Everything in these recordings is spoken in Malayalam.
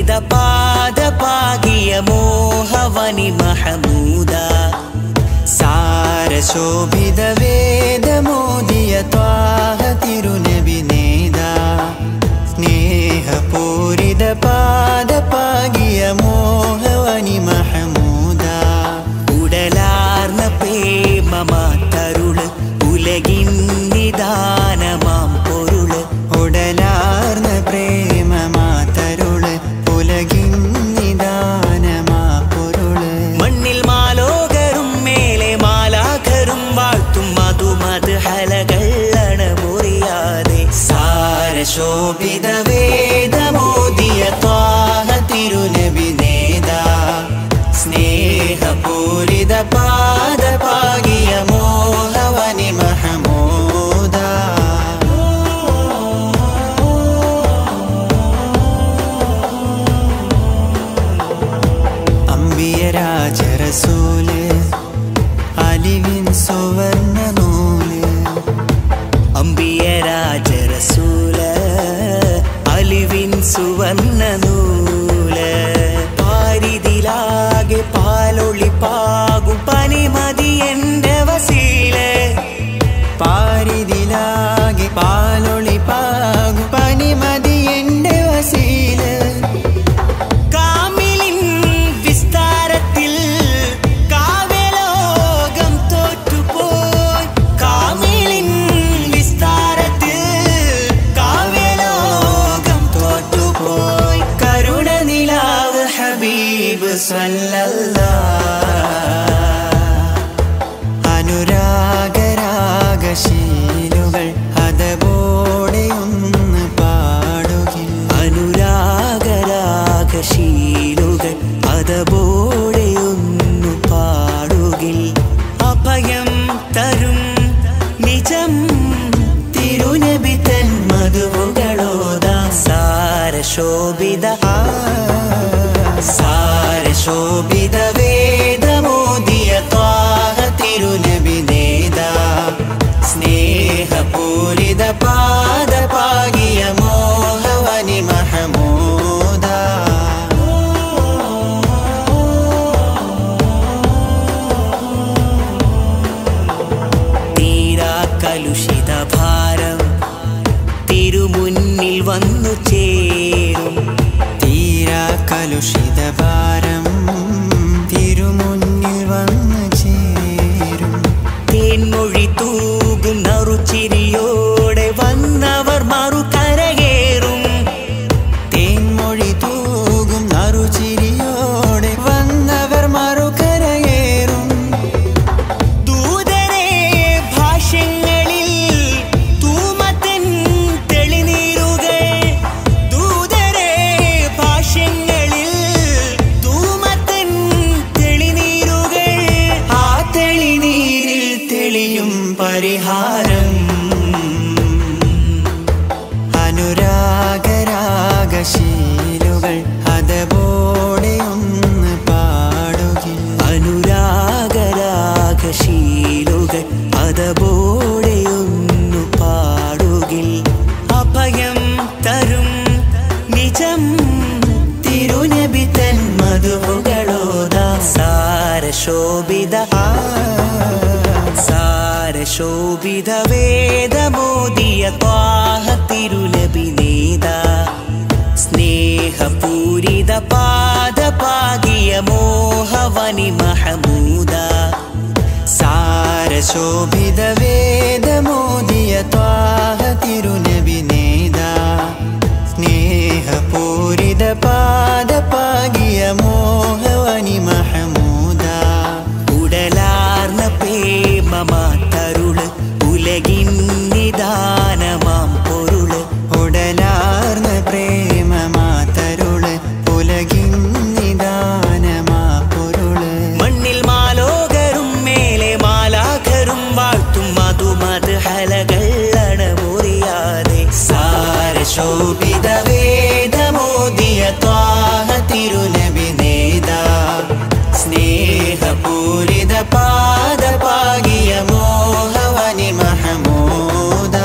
പൂരിത പാദ പാകിയ മോഹവനി മഹമൂദ സാരശോഭിത വേദമോദിയ ത്വാഹ തിരുനബി നേദ സ്നേഹപൂരിത പാദ പാകിയ മോഹവനി മഹമൂദ ഉടലാർന്ന പ്രേമമാത്തരുള് ഉലകിൻ നിദാനമാം പൊരുള് ഉടലാർന്ന പ്രേമമാത്തരുള് ഉലകിൻ നിദാനമാ പൊരുള് മണ്ണിൽ മാലോകരും മേലെ മാലാഖരും വാഴ്ത്തും മധുമത് ഹലകൾ മുറിയാതെ സാരശോഭിത വേദമോദിയ ത്വാഹ തിരുനബി നേതാ സ്നേഹപൂരിത പാദ പാകിയ മോഹവനി മഹമൂദ അമ്പിയ രാജറസൂല് അലിവിൻ സുവർണ നൂല് അമ്പിയ രാജറസൂല അലിവിൻ സുവർണ നൂല് പാരിതിലാകെ പാലൊളി പാകും പനിമതി എന്റെ വസീല് പാരിതിലാകെ പാലൊളി പാകും പനിമതി എന്റെ വസീല് കാമിലിൻ വിസ്താരത്തിൽ കാവ്യലോകം തോറ്റുപോയി കാമിലിൻ വിസ്താരത്തിൽ കാവ്യലോകം തോറ്റുപോയി കരുണ നിലാവ് ഹബീബ് സല്ലല്ലാ അനുരാഗരാഗശീലുകൾ അതപോടെ ഒന്ന് പാടുകിൽ അനുരാഗരാഗശീലുകൾ അതപോടെ ഒന്നു പാടുകിൽ അഭയം തരും നിജം തിരുനബി തൻ മധുകളോദാ സാരശോഭിത സാരശോഭിത വേദമോദിയ ത്വാഹ തിരുനബി നേതാ സ്നേഹപൂരിത പാദ പാകിയ മോഹവനി മഹമൂദ തീരാ കലുഷിത ഭാരം തിരുമുന്നിൽ വന്നു ചേരും തീരാ കലുഷിത ഭാരം തിരുമുന്നിൽ വന്നു ചേരും തേൻമൊഴി തൂകും നറുചിരിയോടെ വന്നവർ മറു കരകേറും തേൻമൊഴി തൂകും നറുചിരിയോടെ വന്നവർ മറുകരയേറും ദൂതരെ ഭാഷ്യങ്ങളിൽ തൂമത്തൻ തെളിനീരുകൾ ദൂതരെ ഭാഷ്യങ്ങളിൽ തൂമത്തൻ തെളിനീരുകൾ ആ തെളിനീരിൽ തെളിയും പരിഹാരം അനുരാഗരാഗശീലുകൾ അതപോടെ ഒന്ന് പാടുകിൽ അനുരാഗരാഗശീലുകൾ അതപോടെ ഒന്നു പാടുകിൽ അഭയം തരും നിജം തിരുനബി തൻ മധുകളോദാ സാരശോഭിത സാരശോഭിത വേദമോദിയ ത്വാഹ തിരുനബി നേതാ സ്നേഹപൂരിത പാദ പാകിയ മോഹവനി മഹമൂദ സാരശോഭിത വേദമോദിയ ത്വാഹ തിരുനബി നേതാ സ്നേഹപൂരിത പാദ പാകിയ മോഹവനി മഹമൂദ ഉടലാർന്ന പ്രേമമാത്തരുള് ഉലകിൻ നിദാനമാം പൊരുള് ഉടലാർന്ന പ്രേമമാത്തരുള് ഉലകിൻ നിദാനമാ പൊരുള് മണ്ണിൽ മാലോകരും മേലെ മാലാഖരും വാഴ്ത്തും മധുമത് ഹലകൾ മുറിയാതെ സാരശോഭിത വേദമോദിയ ത്വാഹ തിരുനബി നേതാ സ്നേഹപൂരിത പാദ പാകിയ മോഹവനി മഹമൂദ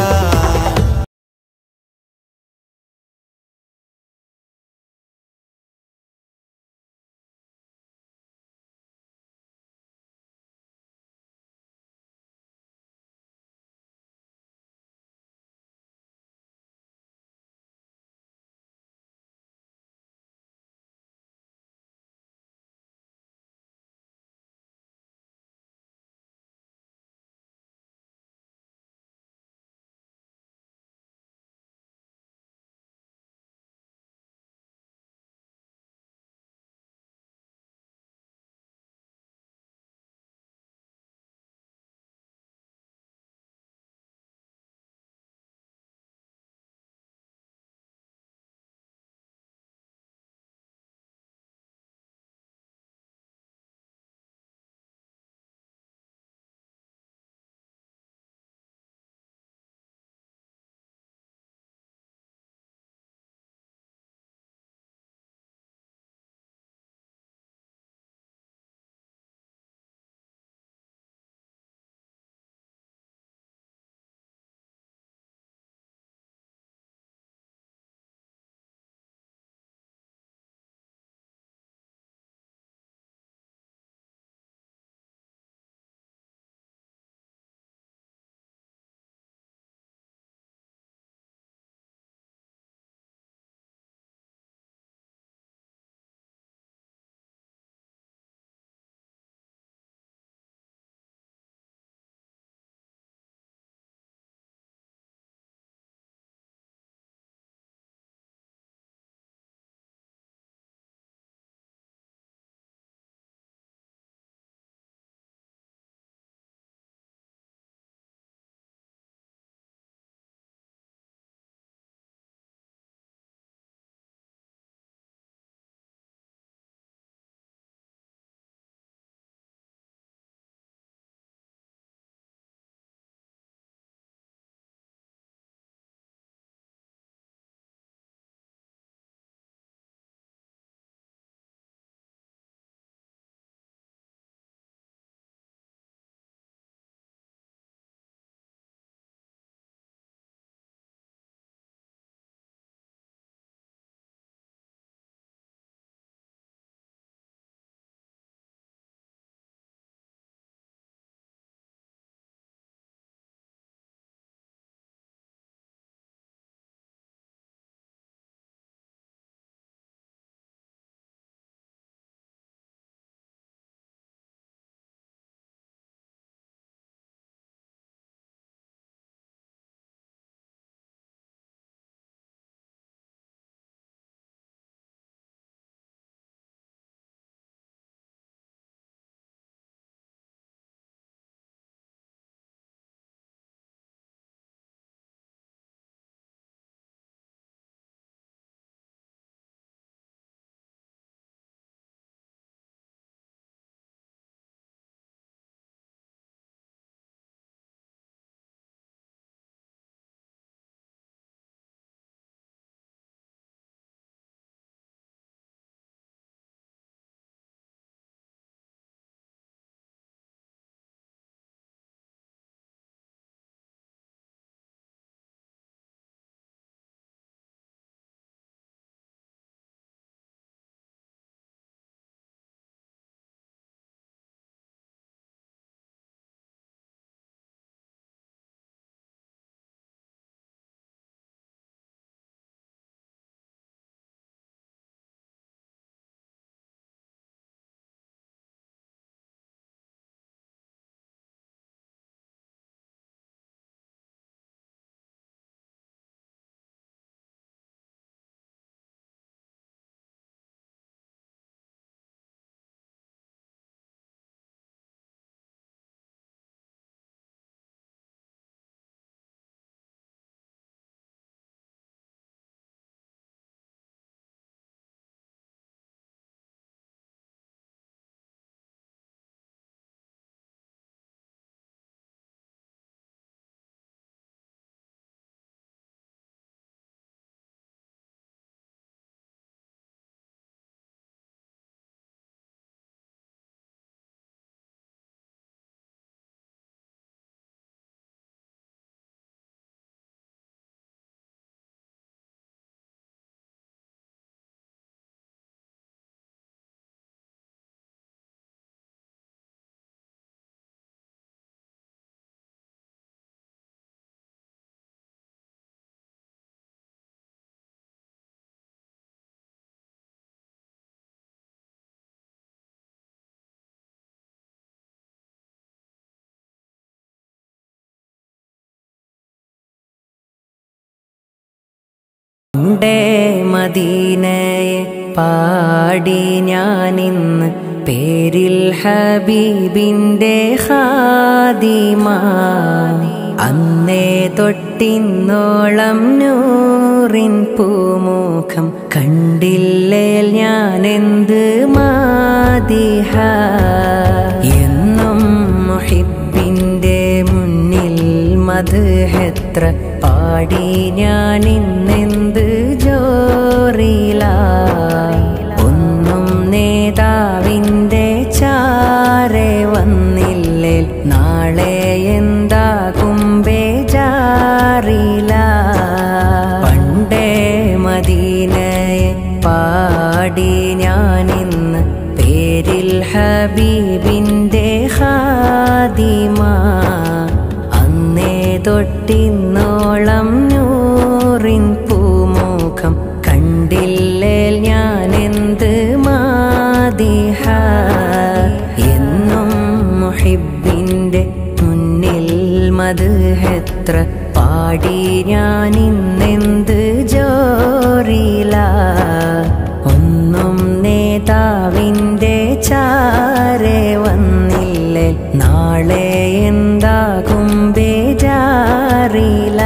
പണ്ടേ മദീനയെ പാടി ഞാനിന്ന് പേരിൽ ഹബീബിൻ്റെ ഹാദിമ അന്നേ തൊട്ടിന്നോളം നൂറിൻ പൂമുഖം കണ്ടില്ലേൽ ഞാനെന്ത് മാതിഹ എന്നും മുഹിബിൻ്റെ മുന്നിൽ മധുഹെത്ര പാടി ഞാൻ ഇന്നെന്ത് ജോറില ഒന്നും നേതാവിൻ്റെ ചാരെ വന്നില്ലേ നാളെ എന്താകും ബേജാറില പണ്ടേ മദീനയെ പാടി ഞാനിന്ന് പേരിൽ ഹബീബിൻ്റെ ഹാദിമ അന്നേ തൊട്ടിന്നോളം നൂറിൻ പൂമുഖം കണ്ടില്ലേൽ ഞാനെന്ത് മാതിഹ എന്നും മുഹിബിൻ്റെ മുന്നിൽ മധുഹെത്ര പാടി ഞാനിന്നെന്ത് ജോറില ഒന്നും നേതാവിൻ്റെ ചാരെ വന്നില്ലേ നാളെ എന്താകും ബേജാറില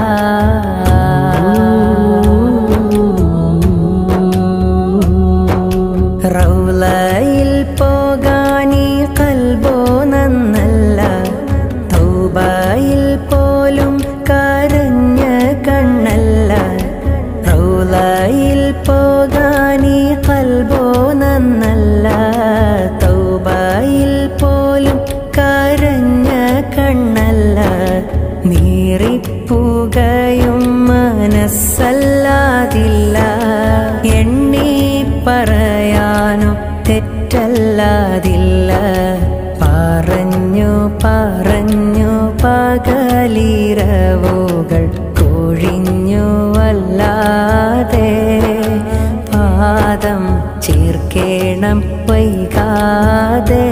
റൗലയിൽ പോകാനീ കൽബോ നന്നല്ല തൗബയിൽ പോലും കരഞ്ഞ കണ്ണല്ല റൗലയിൽ പോകാനീ കൽബോ നന്നല്ല തൗബയിൽ പോലും കരഞ്ഞ കണ്ണല്ല നീറിപ്പുകയും മനസ്സല്ലാതില്ല എണ്ണി പറയാനോ തെറ്റല്ലാതില്ല പറഞ്ഞു പറഞ്ഞു പകലിരവുകൾ കൊഴിഞ്ഞു വല്ലാതെ പാദം ചേർക്കേണം വൈകാതെ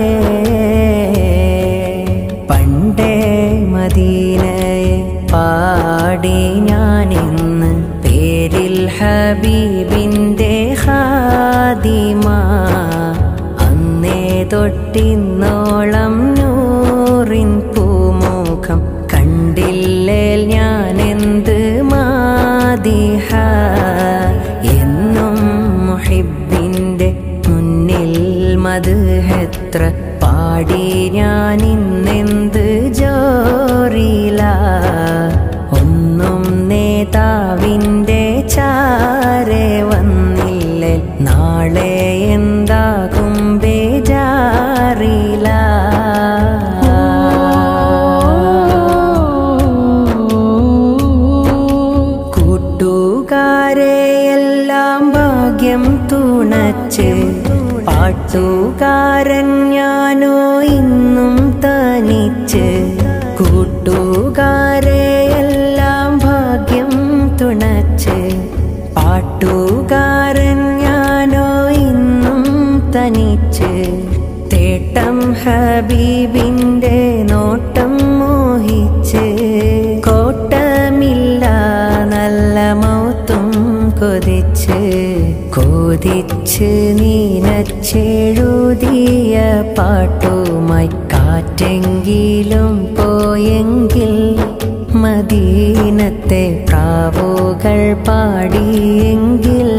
പണ്ടേ മദീനയെ പാടി ഞാനിന്ന് പേരിൽ ഹബീബിൻ്റെ ഹാദിമ അന്നേ തൊട്ടിന്നോളം നൂറിൻ പൂമുഖം കണ്ടില്ലേൽ ഞാനെന്ത് മാതിഹ എന്നും മുഹിബിൻ്റെ മുന്നിൽ മധുഹെത്ര പാടി ഞാനിന്നെന്ത് ജോറില ഒന്നും നേതാവിൻ്റെ ചാരെ വന്നില്ലേ നാളെ എന്താകും ബേജാറില കൂട്ടുകാരെയെല്ലാം ഭാഗ്യം തുണച്ച് പാട്ടുകാരൻ ഞാനോ ഇന്നും തനിച്ച് കൂട്ടുകാരെയെല്ലാം ഭാഗ്യം തുണച്ച് പാട്ടുകാരൻ ഞാനോ ഇന്നും തനിച്ച് തേട്ടം ഹബീബിൻ്റെ നോട്ടം മോഹിച്ച് കോട്ടമില്ല നല്ല മൗത്തും കൊതിച്ച് കൊതിച്ച് നീനച്ചെഴുതിയ പാട്ടുമായി കാറ്റെങ്കിലും പോയെങ്കിൽ മദീനത്തെ പ്രാവുകൾ പാടിയെങ്കിൽ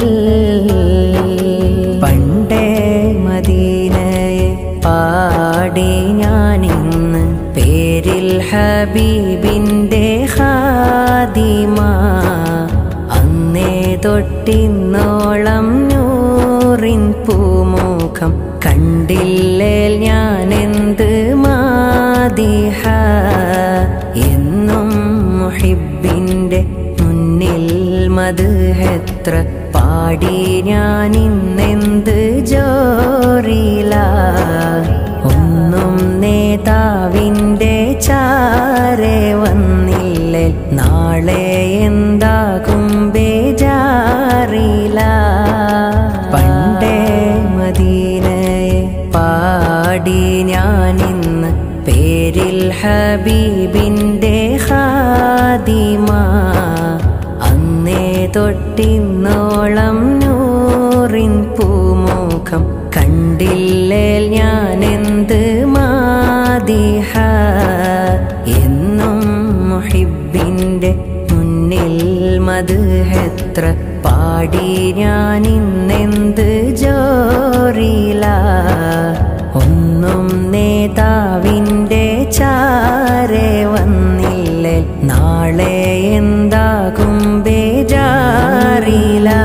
പണ്ടേ മദീനയെ പാടി ഞാനിന്ന് പേരിൽ ഹബീബിൻ്റെ ഹാദിമ അന്നേ തൊട്ടിന്നോളം നൂറിൻ പൂമുഖം കണ്ടില്ലേൽ ഞാനെന്ത് മാതിഹ എന്നും മുഹിബിൻ്റെ മുന്നിൽ മധുഹെത്ര പാടി ഞാനിന്നെന്ത് ജോറില ഒന്നും നേതാവിൻ്റെ ചാരെ വന്നില്ലേ നാളെ എന്താകും ബേജാറില പണ്ടേ മദീനയെ പാടി ഞാനിന്ന് പേരിൽ ഹബീബിൻ്റെ ഹാദിമ അന്നേ തൊട്ട് കണ്ടിട്ടിന്നോളം നൂറിൻ പൂമുഖം കണ്ടില്ലേ ഞാൻ എന്ത് മാതിഹ എന്നും മുഹിബിൻ്റെ മുന്നിൽ മധുഹെത്ര പാടി ഞാൻ ഇന്നെന്ത് ജോറില ഒന്നും നേതാവിൻ്റെ ചാരെ വന്നില്ലേ നാളെ എന്താകും ബേജാറില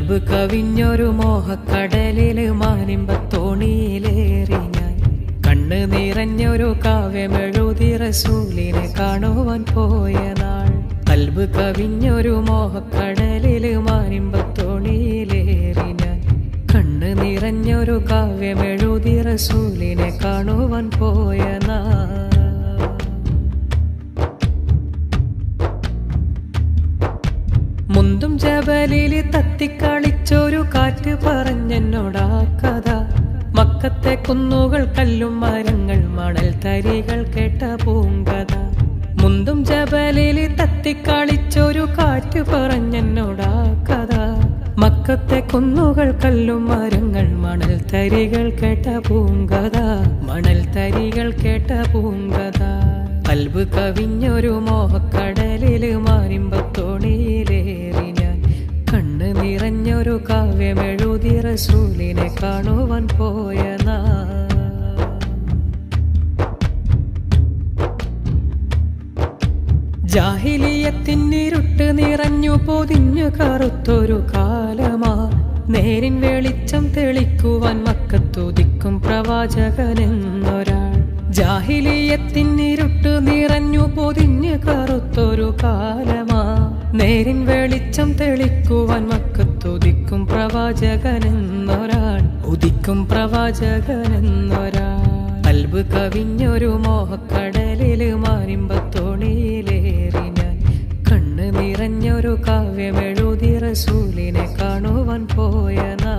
കൽബ് കവിഞ്ഞൊരു മോഹക്കടലില് മാനിമ്പത്തോണിയിലേറി ഞാൻ കണ്ണ് നിറഞ്ഞൊരു കാവ്യമെഴുതി റസൂലിനെ കാണുവാൻ പോയ നാൾ കൽബ് കവിഞ്ഞൊരു മോഹക്കടലില് മാനിമ്പത്തോണിയിലേറി ഞാൻ കണ്ണ് നിറഞ്ഞൊരു കാവ്യമെഴുതി റസൂലിനെ കാണുവാൻ പോയ നാൾ മുന്തും ജബലില് തത്തിക്കളിച്ചൊരു കാറ്റ് പറഞ്ഞെന്നോടാ കഥ മക്കത്തെ കുന്നുകൾ കല്ലും മരങ്ങൾ മണൽ തരികൾ കേട്ട പൂങ്കഥ മുന്തും ജബലില് തത്തിക്കളിച്ചൊരു കാറ്റ് പറഞ്ഞെന്നോടാ കഥ മക്കത്തെ കുന്നുകൾ കല്ലും മരങ്ങൾ മണൽ തരികൾ കേട്ട പൂങ്കഥ മണൽ തരികൾ കേട്ട പൂങ്കഥ കൽബ് കവിഞ്ഞൊരു മോഹക്കടലില് മാറിമ്പത്തോണിയിലേറി ഞാൻ കണ്ണ് നിറഞ്ഞൊരു കാവ്യമെഴുതി റസൂലിനെ കാണുവാൻ പോയ നാ ജാഹിലിയത്തിന്നിരുട്ട് നിറഞ്ഞു പൊതിഞ്ഞു കറുത്തൊരു കാലമാ നേരിൻ വെളിച്ചം തെളിക്കുവാൻ മക്കത്തുദിക്കും പ്രവാചകനെന്നൊരാൾ ജാഹിലിയത്തിന്നിരുട്ട് നിറഞ്ഞു പൊതിഞ്ഞു കറുത്തൊരു കാലമാ നേരിൻ വെളിച്ചം തെളിക്കുവാൻ മക്കത്തുദിക്കും പ്രവാചകനെന്നൊരാൾ ഉദിക്കും പ്രവാചകനെന്നൊരാൾ കൽബ് കവിഞ്ഞൊരു മോഹക്കടലില് മാറിമ്പത്തോണിയിലേറി ഞാൻ കണ്ണ് നിറഞ്ഞൊരു കാവ്യമെഴുതി റസൂലിനെ കാണുവാൻ പോയ നാ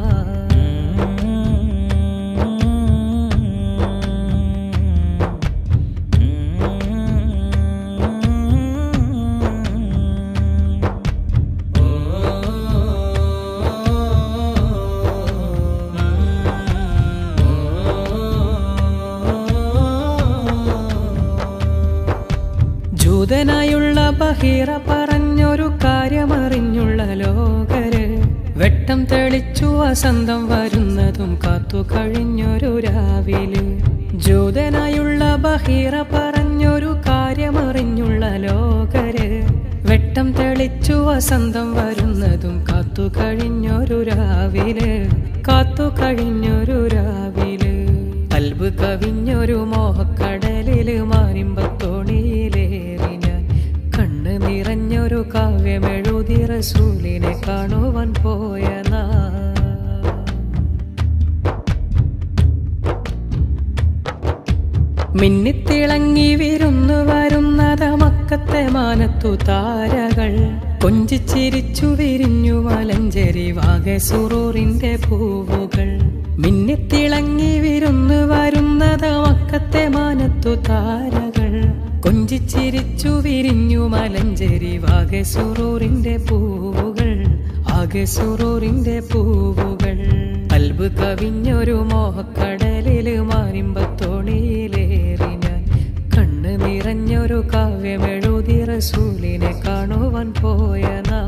ജൂതനായുള്ള ബഹീറ പറഞ്ഞൊരു കാര്യമറിഞ്ഞുള്ള ലോകര് വെട്ടം തെളിച്ചു വസന്തം വരുന്നതും കാത്തു കഴിഞ്ഞൊരു രാവില് ജൂതനായുള്ള ബഹീറ പറഞ്ഞൊരു കാര്യമറിഞ്ഞുള്ള ലോകര് വെട്ടം തെളിച്ചു വസന്തം വരുന്നതും കാത്തു കഴിഞ്ഞൊരു രാവില് കാത്തു കഴിഞ്ഞൊരു രാവില് കൽബ് കവിഞ്ഞൊരു മോഹക്കടലില് മാറിമ്പത്തോണിയിലേറി ഞാൻ കണ്ണ് നിറഞ്ഞൊരു കാവ്യമെഴുതി റസൂലിനെ കാണുവാൻ പോയ നാ മിന്നിത്തിളങ്ങി വിരുന്നു വരുന്നത് മക്കത്തെ മാനത്തു താരകൾ കൊഞ്ചിച്ചിരിച്ചു വിരിഞ്ഞു മലഞ്ചേരി വാകെ സുറൂറിന്റെ പൂവുകൾ മിന്നിത്തിളങ്ങി വിരുന്നു വരുന്നത് മക്കത്തെ മാനത്തു താരകൾ കൊഞ്ചിച്ചിരിച്ചു വിരിഞ്ഞു മലഞ്ചേരി വാകെ സുറൂറിന്റെ പൂവുകൾ ആകെ സുറൂറിന്റെ പൂവുകൾ കൽബ് കവിഞ്ഞൊരു മോഹക്കടലില് മാറിമ്പത്തോണിയിലേറി ഞാൻ കണ്ണ് നിറഞ്ഞൊരു കാവ്യമെഴുതി റസൂലിനെ കാണുവാൻ പോയ നാ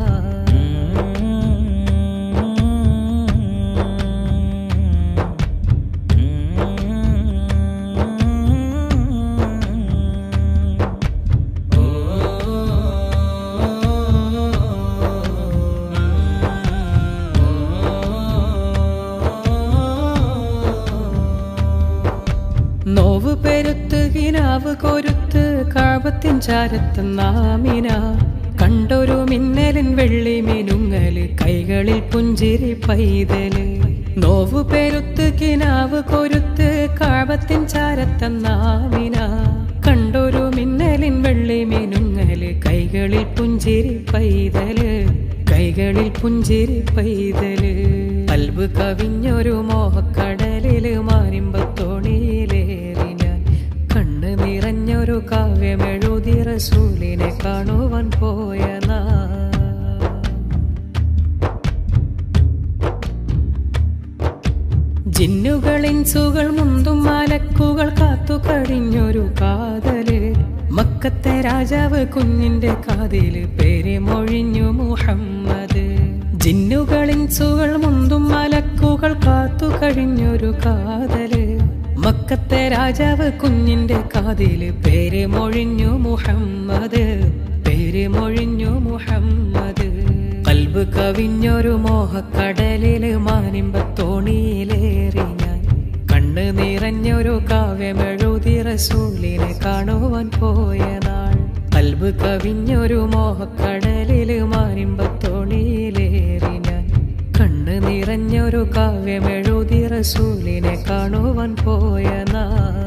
നോവ് പെരുത്ത് കിനാവ് കൊരുത്ത് കാപത്തിൻ ചാരത്ത് നാമിന കണ്ടൊരു മിന്നലിൻ വെള്ളി മിനുങ്ങല് കൈകളിൽ പുഞ്ചിരി പൈതല് നോവ് പെരുത്ത് കിനാവ് കൊരുത്ത് കാപത്തിൻ ചാരത്ത നാമിന കണ്ടൊരു മിന്നലിൻ വെള്ളി മിനുങ്ങല് കൈകളിൽ പുഞ്ചിരി പൈതല് കൈകളിൽ പുഞ്ചിരി പൈതല് കൽബ് കവിഞ്ഞൊരു മോഹക്കടലില് മാറിമ്പത്തോണിയിലേറി ഞാൻ കണ്ണ് നിറഞ്ഞൊരു കാവ്യമെഴുതി റസൂലിനെ കാണുവാൻ പോയ നാ ജിന്നുകൾ ഇൻസുകൾ മുന്തും മലക്കുകൾ കാത്തു കഴിഞ്ഞൊരു കാതല് മക്കത്തെ രാജാവ് കുഞ്ഞിന്റെ കാതില് പേര് മൊഴിഞ്ഞു മുഹമ്മദ് ജിന്നുകൾ ഇൻസുകൾ മുന്തും മലക്കുകൾ കാത്തു കഴിഞ്ഞൊരു കാതല് മക്കത്തെ രാജാവ് കുഞ്ഞിന്റെ കാതില് പേര് മൊഴിഞ്ഞു മുഹമ്മദ് പേര് മൊഴിഞ്ഞു മുഹമ്മദ് കൽബ് കൽബ് കവിഞ്ഞൊരു മോഹക്കടലില് മാനിമ്പത്തോണിയിലേറി ഞാൻ കണ്ണ് നിറഞ്ഞൊരു കാവ്യമെഴുതി റസൂലിനെ കാണുവാൻ പോയ നാൾ കൽബ് കവിഞ്ഞൊരു മോഹക്കടലില് മാനിമ്പത്തോണിയിലേറി ഞാൻ കണ്ണ് നിറഞ്ഞൊരു കാവ്യമെഴുതി റസൂലിനെ കാണുവാൻ പോയ നാൾ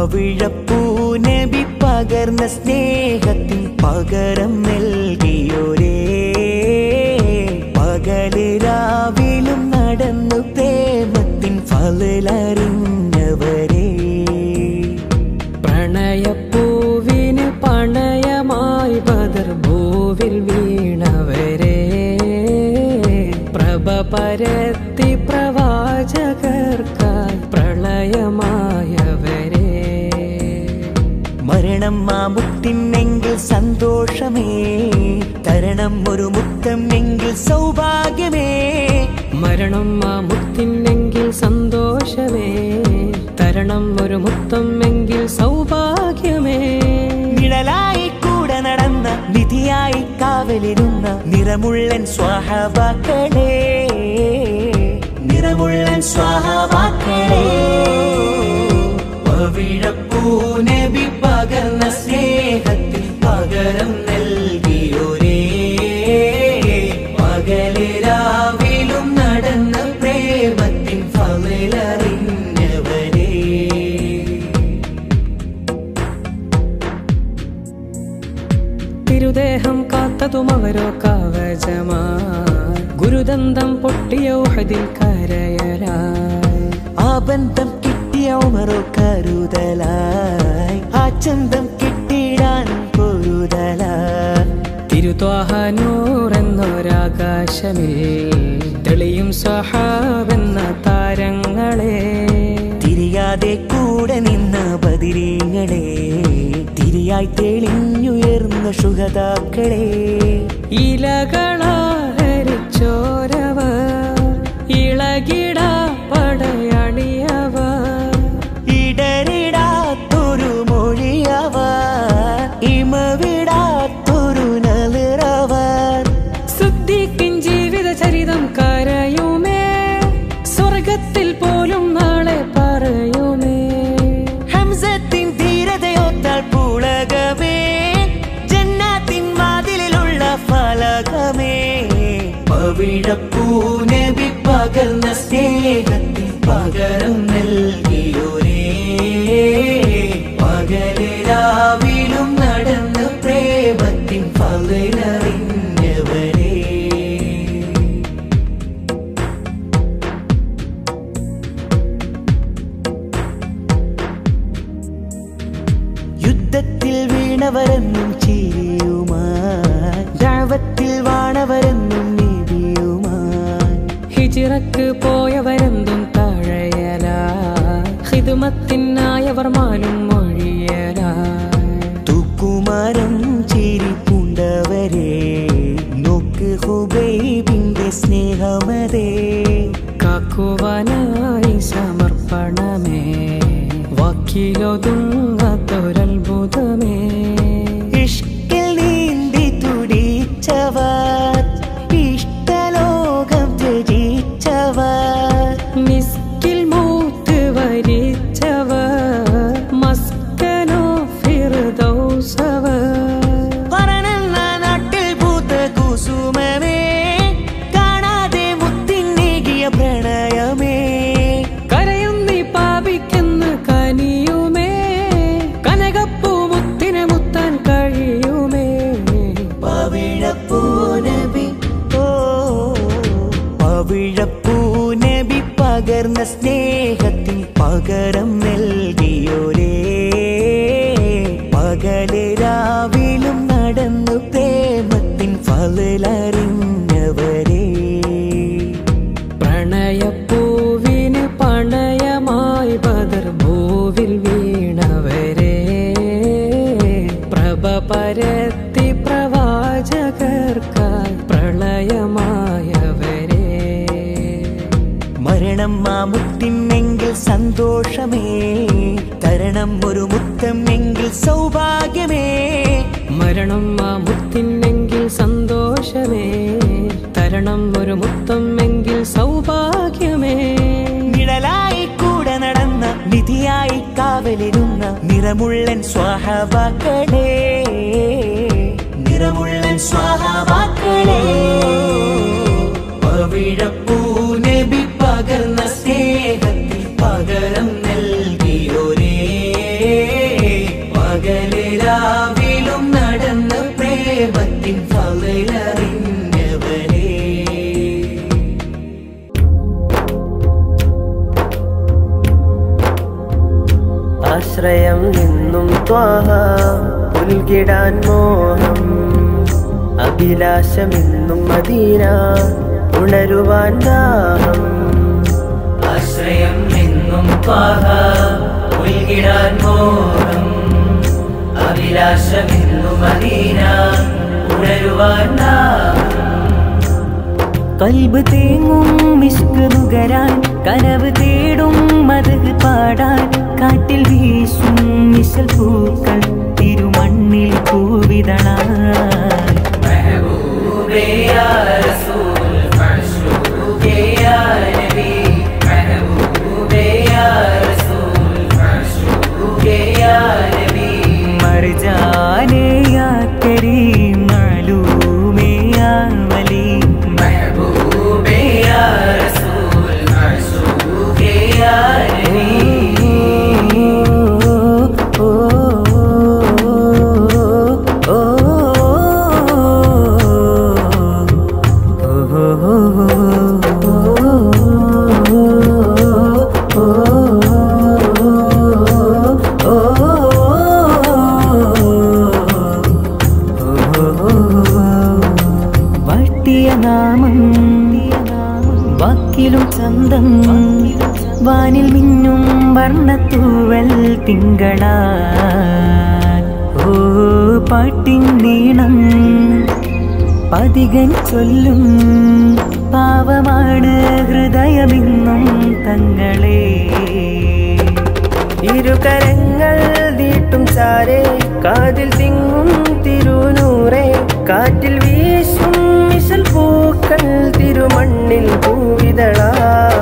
പവിഴപ്പൂ നബി പകർന്ന സ്നേഹത്തിൻ പകരം നൽകിയോരേ പകല് രാവിലും നടന്നു പ്രേമത്തിൻ ഫലറിഞ്ഞവരേ പ്രണയപ്പൂവിന് പണയമായി ബദർ ഭൂവിൽ വീണവരെ പ്രഭ പരത്തി പ്രവാചകർക്കായി പ്രളയമായവരെ മരണം ആ മുത്തിനെങ്കിൽ സന്തോഷമേ തരണം ഒരു മുത്തം എങ്കിൽ സൗഭാഗ്യമേ മരണം ആ മുത്തിനെങ്കിൽ സന്തോഷമേ തരണം ഒരു മുത്തം എങ്കിൽ സൗഭാഗ്യമേ നിഴലായി കൂടെ നടന്ന നിധിയായി കാവലിരുന്ന നിറമുള്ളൻ സ്വാഹവാക്കളെ നിറമുള്ളൻ സ്വാഹവാക്കളെ പവിഴപ്പൂ നബി പകർന്ന സ്നേഹത്തിൽ പകരം നൽകിയൊരേ പകല് രാവിലും നടന്ന പ്രേമത്തിൻ ഫലറിഞ്ഞവരേ തിരുദേഹം കാത്തതും അവരോ കവചമായി ഗുരുദന്തം പൊട്ടിയ ഉഹദിൽ കരയലായി ആ ബന്ധം കിട്ടിയ ഉമറോ കരുതലായി ആ ചന്തം കിട്ടിയിടാൻ പൊരുതലായി തിരുത്വാഹനൂർ എന്നൊരാകാശമേ തെളിയും സഹാബെന്ന താരങ്ങളെ തിരിയാതെ കൂടെ നിന്ന ബദിരീങ്ങളെ തിരിയായി തെളിഞ്ഞുയർന്ന ശുഹതാക്കളെ ഇലകളാഹരിച്ചോരവർ ഇളകിട പടയണിയവർ ഇടറിടാത്തൊരു മൊഴിയവർ ഇമവിടാത്തൊരു നലിറവർ സിദ്ദീഖിൻ ജീവിത ചരിതം കരയുമേ സ്വർഗത്തിൽ പോലും നാളെ പറയുമേ ഹംസത്തിൻ ധീരതയോത്താൽ പുളകമേ ജന്നാത്തിൻ വാതിലിലുള്ള ഫലകമേ പവിഴപ്പൂ നബി പകർന്ന സ്നേഹത്തിൽ പകരം നൽകിയൊരേ പകല് രാവിലും നടന്ന പ്രേമത്തിൻ ഫലറിഞ്ഞവരേ യുദ്ധത്തിൽ വീണവരെന്നും ചിരിയുമായി ദാവത്തിൽ വാണവരെന്നും നീതിയുമായി ഹിജിറക്ക് പോയവരെന്തും തഴയലായി ഹിതുമത്തിനായവർ മാലും മൊഴിയലായി തൂക്കുമാരം ചിരി പൂണ്ടവരെ നോക്ക് ഹുബൈബിന്റെ സ്നേഹമതേ കാക്കുവാനായി സമർപ്പണമേ വാക്കിലൊതുങ്ങാത്തൊരത്ഭുതമേ ഇഷ്കിൽ നീന്തി തുടിച്ചവർ ഇഷ്ടലോകം ത്യജിച്ചവർ മിസ്കിൽ മൂത്ത് വരിച്ചവർ മസ്കനോ ഫിർദൗസവർ പറണെന്ന നാട്ടിൽ പൂത്ത കുസുമമേ കാണാതെ മുത്തിന്നേകിയ പ്രണയമേ കരയുന്നി പാപിക്കെന്ന് കനിയുമേ കനകപ്പൂ മുത്തിനെ മുത്താൻ കഴിയുമേ പവിഴപ്പൂ നബി ഓ പവിഴപ്പൂ നബി പകർന്ന സ്നേഹത്തിൻ പകരം നൽകിയോരേ പകല് രാവിലും നടന്നു പ്രേമത്തിൻ ഫലറിഞ്ഞവരേ പ്രണയപ്പൂവിന് പണയമായി ബദർ ഭൂവിൽ വീണവരെ പ്രഭ പരത്തി പ്രവാചകർക്കായി പ്രളയമായവരെ മരണം ആ മുത്തിനെങ്കിൽ സന്തോഷമേ തരണം ഒരു മുത്തം എങ്കിൽ സൗഭാഗ്യമേ മരണം ആ മുത്തിനെങ്കിൽ സന്തോഷമേ തരണം ഒരു മുത്തം എങ്കിൽ സൗഭാഗ്യമേ നിഴലായി കൂടെ നടന്ന നിധിയായി കാവലിരുന്ന നിറമുള്ളൻ സ്വാഹവാക്കളെ നിറമുള്ളൻ സ്വാഹവാക്കളെ പവിഴപ്പൂ നബി പകർന്ന സ്നേഹത്തിൽ പകരം നൽകിയൊരേ ത്വാഹ ഉൽകിടാൻ മോഹം അഭിലാഷമെന്നും മദീന ഉണരുവാൻ ദാഹം ആശ്രയം എന്നും പാഹ ഉൾകിടാൻ മോഹം അഭിലാഷമെന്നും മദീന ഉണരുവാൻ നാം കൽബ് തേങ്ങും മിസ്ക് നുകരാൻ കനവ് തേടും മതക് പാടാൻ കാറ്റിൽ വീശും മിശൽ പൂക്കൾ തിരുമണ്ണിൽ പൂവിതളാൻ महबूबे या रसूल मशूके या नबी महबूबे या रसूल मशूके या नबी मर जाने या करीम मालूमे या वली महबूबे या रसूल मशूके या नबी ओ, ओ, വാഴ്ത്തിയ നാമം വാക്കിലും ചന്തം വാനിൽ മിന്നും വർണ്ണത്തൂവൽ തിങ്കളാ ഓ പാട്ടിൻ നീളം പതികൻ ചൊല്ലും പാവമാണ് ഹൃദയമെന്നും തങ്ങളെ ഇരുകരങ്ങൾ നീട്ടും ചാരേ കാതിൽ തിങ്ങും തിരുനൂറേ കാറ്റിൽ വീശും മിശൽ പൂക്കൾ തിരുമണ്ണിൽ പൂവിതളാ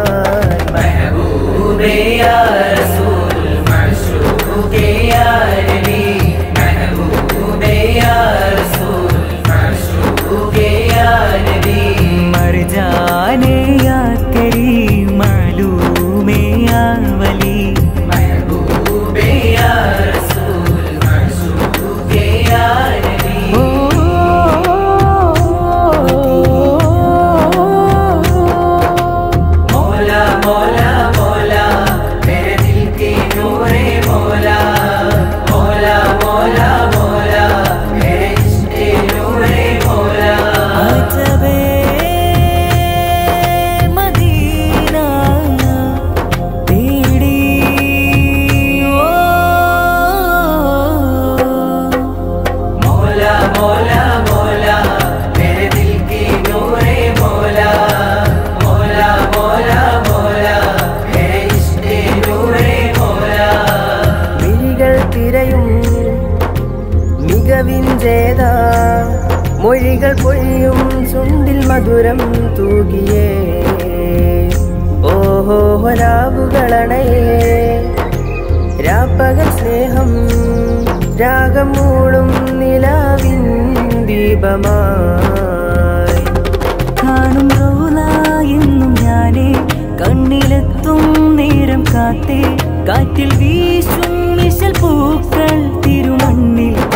महबूबे या रसूल मशूके या नबी महबूबे या रसूल मशूके या नबी मर जाने या करीम मालूमे या वली महबूबे या रसूल मशूके या नबी मौला मौला मौला मेरे दिल के नूरे मौला मौला मौला मौला मेरे इश्क़े नूरे मौला അജബേ മദീന തേടി ഓ मौला मौला मौला मेरे दिल के नूरे मौला मौला मौला मौला मेरे इश्क़े नूरे मौला വിഴികൾ തിരയും മികവിൻ ജേത മൊഴികൾ പൊഴിയും ചുണ്ടിൽ മധുരം തൂകിയേ ഓഹോ രാവുകളണയേ രാപ്പകൽ സ്നേഹം രാഗം മൂളും നിലാവിൻ ദീപമായി കാണും റൗല എന്നും ഞാനേ കണ്ണിലെത്തും നേരം കാത്തേ കാറ്റിൽ വീശും മിശൽ പൂക്കൾ തിരുമണ്ണിൽ